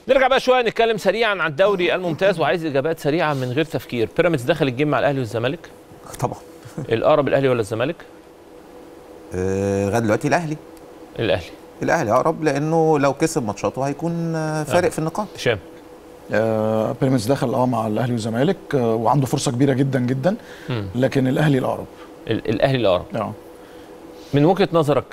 نرجع بقى شويه نتكلم سريعا عن الدوري الممتاز وعايز اجابات سريعه من غير تفكير بيراميدز دخل الجيم مع الاهلي والزمالك طبعا الاقرب الاهلي ولا الزمالك آه، لغايه دلوقتي الاهلي الاهلي الاهلي اقرب لانه لو كسب ماتشاته هيكون آه، فارق في النقاط هشام آه بيراميدز دخل اه مع الاهلي والزمالك آه وعنده فرصه كبيره جدا جدا مم. لكن الاهلي الاقرب ال- الاهلي الاقرب اه من وجهه نظرك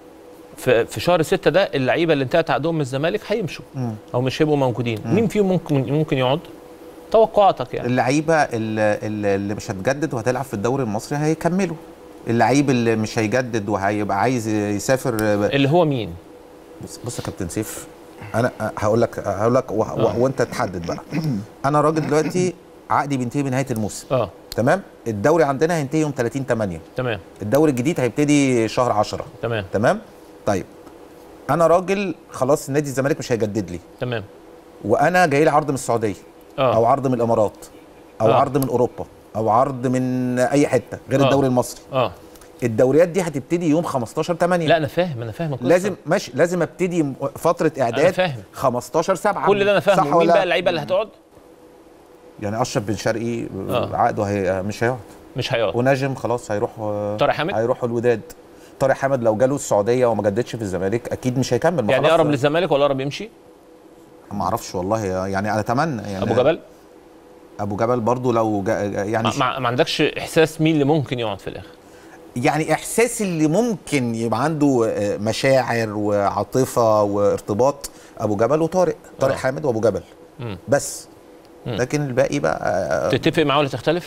في في شهر ستة ده اللعيبه اللي انتهت عقدهم من الزمالك هيمشوا مم. او مش هيبقوا موجودين مين فيهم ممكن ممكن يقعد توقعاتك يعني اللعيبه اللي, اللي اللي مش هتجدد وهتلعب في الدوري المصري هيكملوا اللعيب اللي مش هيجدد وهيبقى عايز يسافر آه، اللي هو مين بص, بص يا كابتن سيف انا آه، هقول لك هقول لك و... و... آه. وانت تحدد بقى انا راجل دلوقتي عقدي بينتهي بنهايه الموسم اه تمام الدوري عندنا هينتهي يوم 30 8 تمام الدوري الجديد هيبتدي شهر 10 تمام تمام طيب انا راجل خلاص نادي الزمالك مش هيجدد لي تمام وانا جاي لي عرض من السعوديه اه او عرض من الامارات او آه. عرض من اوروبا او عرض من اي حته غير آه. الدوري المصري اه الدوريات دي هتبتدي يوم 15 8 لا انا فاهم انا فاهم القصة. لازم ماشي لازم ابتدي م- فتره اعداد فاهم. 15 7 كل ده انا صح فاهمه مين ولا بقى اللعيبه اللي هتقعد يعني اشرف بن شرقي آه. عقده هي مش هيقعد مش هيقعد ونجم خلاص هيروح طارق حامد هيروح الوداد طارق حامد لو جاله السعوديه وما جددش في الزمالك اكيد مش هيكمل ما يعني خلاص. اقرب للزمالك ولا اقرب يمشي ما اعرفش والله يعني انا اتمنى يعني ابو جبل ابو جبل برضو لو جا يعني ما, ما, ما عندكش احساس مين اللي ممكن يقعد في الاخر يعني احساس اللي ممكن يبقى عنده آه، مشاعر وعاطفه وارتباط ابو جبل وطارق طارق آه. حامد وابو جبل مم. بس مم. لكن الباقي بقى آه، تتفق معاه ولا تختلف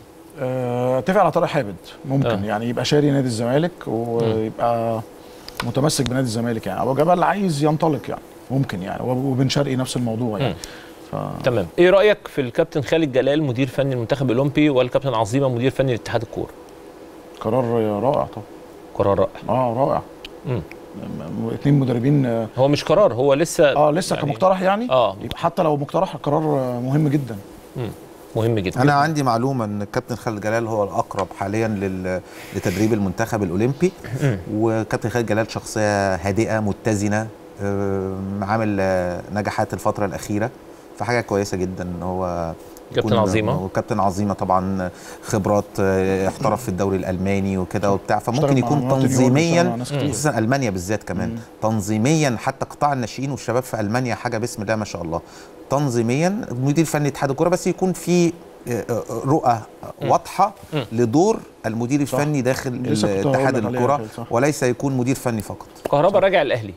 آه، اتفق على طارق حامد ممكن آه. آه. يعني يبقى شاري نادي الزمالك ويبقى متمسك بنادي الزمالك يعني ابو جبل عايز ينطلق يعني ممكن يعني وبن شرقي نفس الموضوع يعني ف... تمام ايه رايك في الكابتن خالد جلال مدير فني المنتخب الاولمبي والكابتن عظيمه مدير فني لاتحاد الكوره قرار رائع طبعا قرار رائع اه رائع مم. م- اتنين مدربين اه هو مش قرار هو لسه آه، لسه يعني- كمقترح يعني اه يبقى حتى لو مقترح القرار آه، مهم جدا مم. مهم جدا انا عندي معلومه ان الكابتن خالد جلال هو الاقرب حاليا لل... لتدريب المنتخب الاولمبي وكابتن خالد جلال شخصيه هادئه متزنه آم، عامل آه، نجاحات الفتره الاخيره فحاجه كويسه جدا ان هو كابتن يكون- عظيمة. وكابتن عظيمه طبعا خبرات آه، احترف في الدوري الالماني وكده وبتاع فممكن اشتغل مع يكون مارتن يورج، اشتغل مع تنظيميا ناس كتير. خصوصا المانيا بالذات كمان مم. تنظيميا حتى قطاع الناشئين والشباب في المانيا حاجه باسم الله ما شاء الله تنظيميا مدير فني اتحاد الكوره بس يكون في آه، آه، رؤى واضحه مم. لدور المدير صح. الفني داخل لسه كنت هقول اتحاد لك عليها الكره كده، صح. وليس يكون مدير فني فقط كهربا راجع الاهلي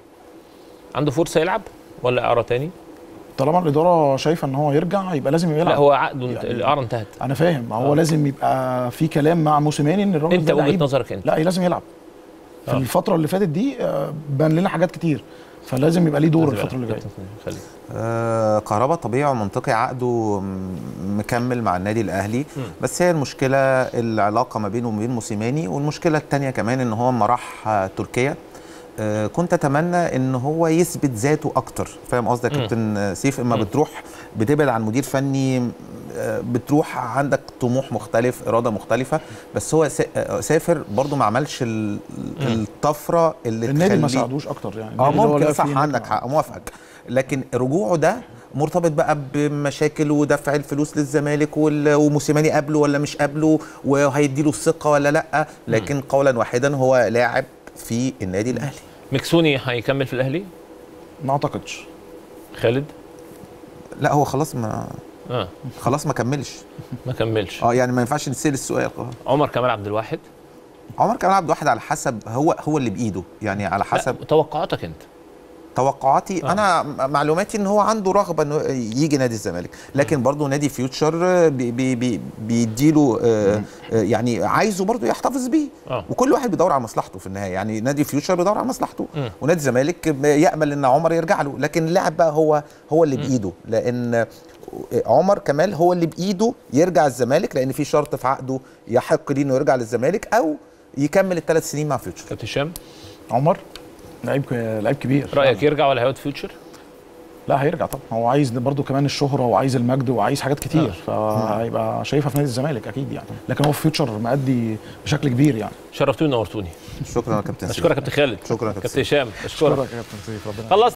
عنده فرصه يلعب ولا اعاره تاني طالما الاداره شايفه ان هو يرجع يبقى لازم يلعب لا هو عقده انت- يعني- الاعاره انتهت انا فاهم ما هو آه. لازم يبقى في كلام مع موسيماني ان الراجل انت ده وجهه لعيب. نظرك انت لا لازم يلعب في آه. الفتره اللي فاتت دي آه، بان لنا حاجات كتير فلازم يبقى ليه دور لازم الفتره اللي يلعب. جايه كابتن خالد. آه كهربا طبيعي ومنطقي عقده م- مكمل مع النادي الاهلي بس هي المشكله العلاقه ما بينه وما بين موسيماني والمشكله الثانيه كمان ان هو لما راح آه، تركيا آه، كنت اتمنى ان هو يثبت ذاته اكتر فاهم قصدي يا مم. كابتن آه، سيف اما مم. بتروح بتبعد عن مدير فني آه، بتروح عندك طموح مختلف اراده مختلفه بس هو سا- آه، سافر برضه ما عملش ال- الطفره اللي النادي ما تخليه- ساعدوش اكتر يعني اه النادي اللي هو ممكن لعب صح فيه عندك نجم. حق موافقك لكن رجوعه ده مرتبط بقى بمشاكل ودفع الفلوس للزمالك وال- وموسيماني قبله ولا مش قبله وهيديله الثقه ولا لا لكن قولا واحدا هو لاعب في النادي الاهلي مكسوني هيكمل في الاهلي ما اعتقدش خالد لا هو خلاص ما اه خلاص ما كملش ما كملش اه يعني ما ينفعش نسال السؤال عمر كمال عبد الواحد عمر كمال عبد الواحد على حسب هو هو اللي بايده يعني على حسب لا، توقعاتك انت توقعاتي آه. آه. انا م- معلوماتي ان هو عنده رغبه انه يجي نادي الزمالك لكن برضه نادي فيوتشر آه، بي بي بي بيديله آه آه، يعني عايزه برضه يحتفظ بيه اه وكل واحد بيدور على مصلحته في النهايه يعني نادي فيوتشر بيدور على مصلحته مم. ونادي الزمالك يامل ان عمر يرجع له لكن اللاعب بقى هو هو اللي مم. بايده لان عمر كمال هو اللي بايده يرجع الزمالك لان في شرط في عقده يحق ليه انه يرجع للزمالك او يكمل الثلاث سنين مع فيوتشر كابتن هشام عمر لعيب لعيب كبير رايك يرجع ولا هيقعد فيوتشر لا هيرجع طبعا هو عايز برضه كمان الشهره وعايز المجد وعايز حاجات كتير فهيبقى شايفها في نادي الزمالك اكيد يعني لكن هو في فيوتشر مأدي بشكل كبير يعني شرفتوني ونورتوني شكرا يا كابتن سيف. اشكرك يا كابتن خالد شكرا يا كابتن كابتن هشام اشكرك اشكرك يا كابتن سيف ربنا خلص